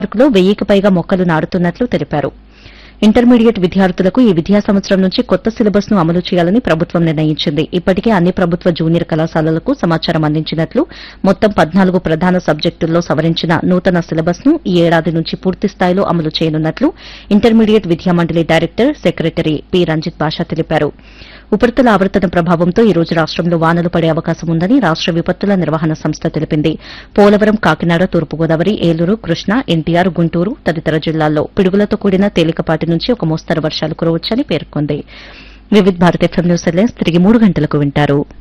పార్కులో వెయ్యికి పైగా మొక్కలు నాటుతున్నట్లు తెలిపారు ఇంటర్మీడియట్ విద్యార్థులకు ఈ విద్యా సంవత్సరం నుంచి కొత్త సిలబస్ ను అమలు చేయాలని ప్రభుత్వం నిర్ణయించింది ఇప్పటికే అన్ని ప్రభుత్వ జూనియర్ కళాశాలలకు సమాచారం అందించినట్లు మొత్తం పద్నాలుగు ప్రధాన సబ్జెక్టుల్లో సవరించిన నూతన సిలబస్ ను ఈ ఏడాది నుంచి పూర్తి స్థాయిలో అమలు చేయనున్నట్లు ఇంటర్మీడియట్ విద్యా మండలి director secretary P Ranjith Basha తెలిపారు ఉపరితల ఆవర్తన ప్రభావంతో ఈ రోజు రాష్టంలో వానలు పడే అవకాశం ఉందని రాష్ట విపత్తుల నిర్వహణ సంస్థ తెలిపింది పోలవరం కాకినాడ తూర్పుగోదావరి ఏలూరు కృష్ణా ఎన్టీఆర్ గుంటూరు తదితర జిల్లాల్లో పిడుగులతో కూడిన తేలికపాటి నుంచి ఒక మోస్తరు వర్షాలు కురవచ్చని పేర్కొంది వివిధ భారత ఎఫ్ఎం న్యూస్ హెడ్లైన్స్ తిరిగి మూడు గంటలకు వింటారు